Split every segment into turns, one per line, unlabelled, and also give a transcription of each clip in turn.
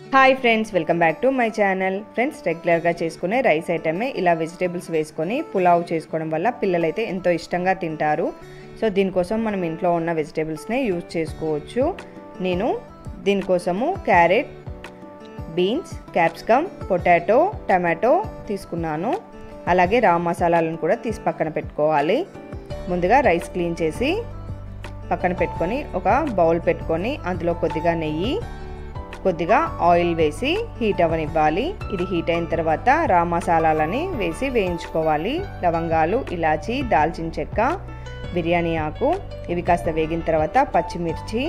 hi friends welcome back to my channel friends రెగ్యులర్గా చేసుకునే rice ఐటమే ఇలా వెజిటేబుల్స్ వేసుకొని పులావ్ చేసుకోవడం వల్ల పిల్లలైతే ఎంతో ఇష్టంగా తింటారు సో దీనికోసం మనం ఇంట్లో ఉన్న వెజిటేబుల్స్నే యూజ్ చేసుకోవచ్చు నేను దీనికోసము carrot beans capsicum potato tomato తీసుకున్నాను అలాగే రా మసాలాలను కూడా తీసి పక్కన పెట్టుకోవాలి ముందుగా రైస్ క్లీన్ చేసి పక్కన పెట్టుకొని ఒక బౌల్ పెట్టుకొని అందులో కొద్దిగా నెయ్యి కొద్దిగా ఆయిల్ వేసి హీట్ అవ్వనివ్వాలి ఇది హీట్ అయిన తర్వాత రా మసాలాలని వేసి వేయించుకోవాలి లవంగాలు ఇలాచి దాల్చిన చెక్క బిర్యానీ ఆకు ఇవి కాస్త వేగిన తర్వాత పచ్చిమిర్చి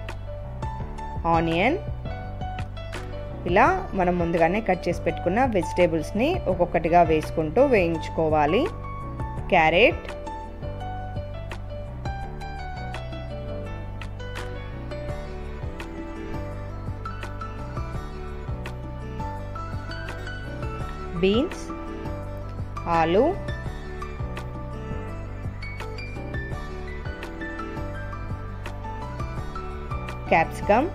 ఆనియన్ ఇలా మనం ముందుగానే కట్ చేసి పెట్టుకున్న వెజిటేబుల్స్ని ఒక్కొక్కటిగా వేసుకుంటూ వేయించుకోవాలి క్యారెట్ బీన్స్ ఆలు క్యాప్సికమ్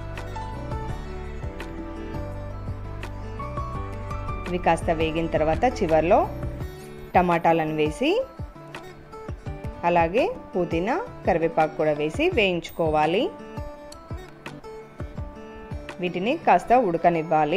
ఇవి కాస్త వేగిన తర్వాత చివరిలో టమాటాలను వేసి అలాగే పుదీనా కరివేపాకు కూడా వేసి వేయించుకోవాలి వీటిని కాస్త ఉడకనివ్వాలి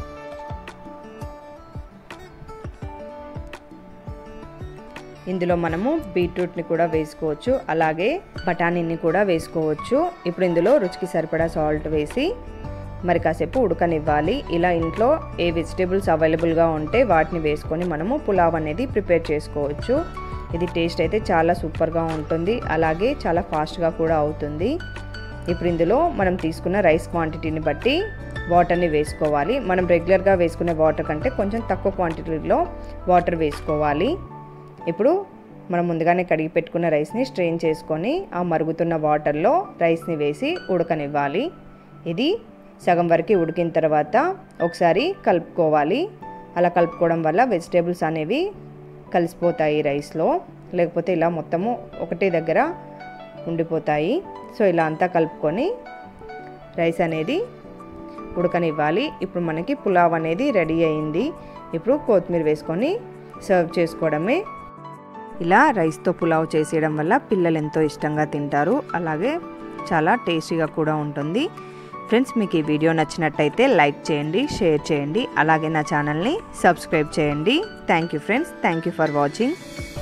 ఇందులో మనము బీట్రూట్ని కూడా వేసుకోవచ్చు అలాగే బఠానీని కూడా వేసుకోవచ్చు ఇప్పుడు ఇందులో రుచికి సరిపడా సాల్ట్ వేసి మరి కాసేపు ఉడకనివ్వాలి ఇలా ఇంట్లో ఏ వెజిటేబుల్స్ అవైలబుల్గా ఉంటే వాటిని వేసుకొని మనము పులావ్ అనేది ప్రిపేర్ చేసుకోవచ్చు ఇది టేస్ట్ అయితే చాలా సూపర్గా ఉంటుంది అలాగే చాలా ఫాస్ట్గా కూడా అవుతుంది ఇప్పుడు ఇందులో మనం తీసుకున్న రైస్ క్వాంటిటీని బట్టి వాటర్ని వేసుకోవాలి మనం రెగ్యులర్గా వేసుకునే వాటర్ కంటే కొంచెం తక్కువ క్వాంటిటీలో వాటర్ వేసుకోవాలి ఇప్పుడు మనం ముందుగానే కడిగి పెట్టుకున్న రైస్ని స్ట్రెయిన్ చేసుకొని ఆ మరుగుతున్న వాటర్లో రైస్ని వేసి ఉడకనివ్వాలి ఇది సగం వరకు ఉడికిన తర్వాత ఒకసారి కలుపుకోవాలి అలా కలుపుకోవడం వల్ల వెజిటేబుల్స్ అనేవి కలిసిపోతాయి రైస్లో లేకపోతే ఇలా మొత్తము ఒకటే దగ్గర ఉండిపోతాయి సో ఇలా అంతా కలుపుకొని రైస్ అనేది ఉడకనివ్వాలి ఇప్పుడు మనకి పులావ్ అనేది రెడీ అయింది ఇప్పుడు కొత్తిమీర వేసుకొని సర్వ్ చేసుకోవడమే ఇలా రైస్తో పులావ్ చేసేయడం వల్ల పిల్లలు ఎంతో ఇష్టంగా తింటారు అలాగే చాలా టేస్టీగా కూడా ఉంటుంది ఫ్రెండ్స్ మీకు ఈ వీడియో నచ్చినట్టయితే లైక్ చేయండి షేర్ చేయండి అలాగే నా ఛానల్ని సబ్స్క్రైబ్ చేయండి thank you friends thank you for watching